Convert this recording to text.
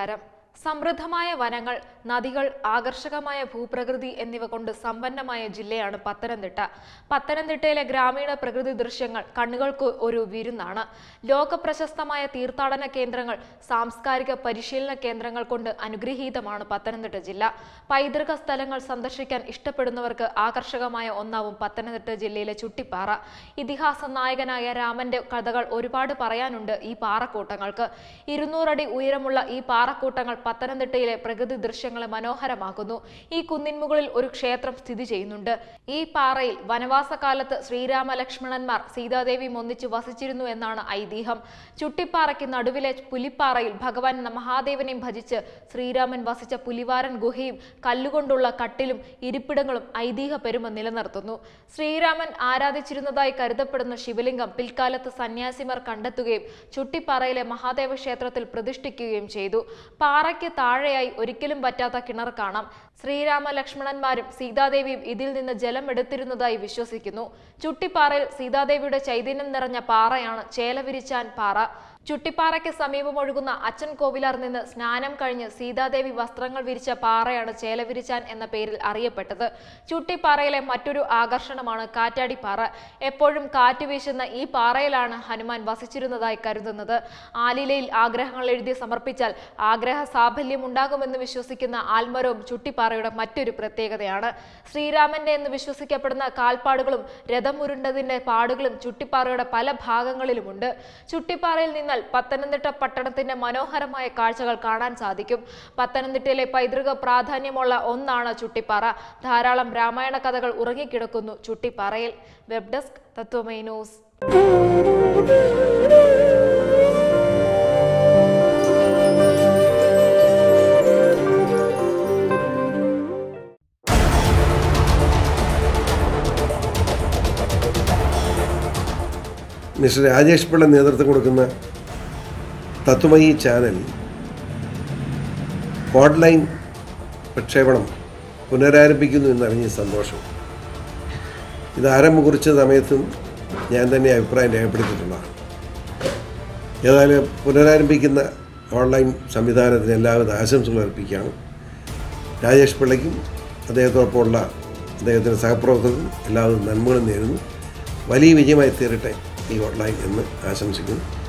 നമസ്കാരം സമൃദ്ധമായ വനങ്ങൾ നദികൾ ആകർഷകമായ ഭൂപ്രകൃതി എന്നിവ കൊണ്ട് സമ്പന്നമായ ജില്ലയാണ് പത്തനംതിട്ട പത്തനംതിട്ടയിലെ ഗ്രാമീണ പ്രകൃതി ദൃശ്യങ്ങൾ കണ്ണുകൾക്ക് ഒരു വിരുന്നാണ് ലോകപ്രശസ്തമായ തീർത്ഥാടന കേന്ദ്രങ്ങൾ സാംസ്കാരിക പരിശീലന കേന്ദ്രങ്ങൾ കൊണ്ട് അനുഗ്രഹീതമാണ് പത്തനംതിട്ട ജില്ല പൈതൃക സ്ഥലങ്ങൾ സന്ദർശിക്കാൻ ഇഷ്ടപ്പെടുന്നവർക്ക് ആകർഷകമായ ഒന്നാവും പത്തനംതിട്ട ജില്ലയിലെ ചുട്ടിപ്പാറ ഇതിഹാസ നായകനായ രാമന്റെ കഥകൾ ഒരുപാട് പറയാനുണ്ട് ഈ പാറക്കൂട്ടങ്ങൾക്ക് ഇരുന്നൂറടി ഉയരമുള്ള ഈ പാറക്കൂട്ടങ്ങൾ പത്തനംതിട്ടയിലെ പ്രകൃതി ദൃശ്യങ്ങളെ മനോഹരമാക്കുന്നു ഈ കുന്നിൻ മുകളിൽ ഒരു ക്ഷേത്രം സ്ഥിതി ചെയ്യുന്നുണ്ട് ഈ പാറയിൽ വനവാസകാലത്ത് ശ്രീരാമ ലക്ഷ്മണന്മാർ സീതാദേവി ഒന്നിച്ച് വസിച്ചിരുന്നു എന്നാണ് ഐതിഹ്യം ചുട്ടിപ്പാറയ്ക്ക് നടുവിലെ പുലിപ്പാറയിൽ ഭഗവാൻ മഹാദേവനെയും ഭജിച്ച് ശ്രീരാമൻ വസിച്ച പുലിവാരൻ ഗുഹയും കല്ലുകൊണ്ടുള്ള കട്ടിലും ഇരിപ്പിടങ്ങളും ഐതിഹ്യ പെരുമ നിലനിർത്തുന്നു ശ്രീരാമൻ ആരാധിച്ചിരുന്നതായി കരുതപ്പെടുന്ന ശിവലിംഗം പിൽക്കാലത്ത് സന്യാസിമാർ കണ്ടെത്തുകയും ചുട്ടിപ്പാറയിലെ മഹാദേവ ക്ഷേത്രത്തിൽ പ്രതിഷ്ഠിക്കുകയും ചെയ്തു പാറയ്ക്ക് താഴെയായി ഒരിക്കലും പറ്റാത്ത കിണർ കാണാം ശ്രീരാമ ലക്ഷ്മണന്മാരും സീതാദേവിയും ഇതിൽ നിന്ന് ജലം എടുത്തിരുന്നതായി വിശ്വസിക്കുന്നു ചുട്ടിപ്പാറയിൽ സീതാദേവിയുടെ ചൈതന്യം നിറഞ്ഞ പാറയാണ് ചേലവിരിച്ചാൻ പാറ ചുട്ടിപ്പാറയ്ക്ക് സമീപം ഒഴുകുന്ന അച്ഛൻ കോവിലാർ നിന്ന് സ്നാനം കഴിഞ്ഞ് സീതാദേവി വസ്ത്രങ്ങൾ വിരിച്ച പാറയാണ് ചേലവിരിച്ചാൻ എന്ന പേരിൽ അറിയപ്പെട്ടത് ചുട്ടിപ്പാറയിലെ മറ്റൊരു ആകർഷണമാണ് കാറ്റാടിപ്പാറ എപ്പോഴും കാറ്റ് വീശുന്ന ഈ പാറയിലാണ് ഹനുമാൻ വസിച്ചിരുന്നതായി കരുതുന്നത് ആലിലയിൽ ആഗ്രഹങ്ങൾ എഴുതി സമർപ്പിച്ചാൽ ആഗ്രഹ സാഫല്യം ഉണ്ടാകുമെന്ന് വിശ്വസിക്കുന്ന ആൽമരവും ചുട്ടിപ്പാറയുടെ മറ്റൊരു പ്രത്യേകതയാണ് ശ്രീരാമന്റെ എന്ന് വിശ്വസിക്കപ്പെടുന്ന കാൽപ്പാടുകളും രഥം ഉരുണ്ടതിന്റെ പാടുകളും ചുട്ടിപ്പാറയുടെ പല ഭാഗങ്ങളിലുമുണ്ട് ചുട്ടിപ്പാറയിൽ നിന്നാൽ പത്തനംതിട്ട പട്ടണത്തിന്റെ മനോഹരമായ കാഴ്ചകൾ കാണാൻ സാധിക്കും പത്തനംതിട്ടയിലെ പൈതൃക പ്രാധാന്യമുള്ള ഒന്നാണ് ചുട്ടിപ്പാറ ധാരാളം രാമായണ കഥകൾ ഉറങ്ങിക്കിടക്കുന്നു ചുട്ടിപ്പാറയിൽ web desk Tattvamayi news Mr Rajesh Pillai നേതൃത്വം കൊടുക്കുന്ന തത്വമയി ചാനൽ ഓൺലൈൻ പ്രക്ഷേപണം പുനരാരംഭിക്കുന്നു എന്നറിഞ്ഞ സന്തോഷം ഇത് ആരംഭം കുറിച്ച സമയത്തും ഞാൻ തന്നെ അഭിപ്രായം രേഖപ്പെടുത്തിയിട്ടുള്ളതാണ് ഏതായാലും പുനരാരംഭിക്കുന്ന ഓൺലൈൻ സംവിധാനത്തിന് എല്ലാവിധ ആശംസകൾ അർപ്പിക്കുകയാണ് രാജേഷ് പിള്ളയ്ക്കും അദ്ദേഹത്തോടൊപ്പമുള്ള അദ്ദേഹത്തിൻ്റെ സഹപ്രവർത്തകർക്കും എല്ലാവിധ നന്മകളും നേരുന്നു വലിയ വിജയമായി തീരട്ടെ ഈ ഓൺലൈൻ എന്ന് ആശംസിക്കുന്നു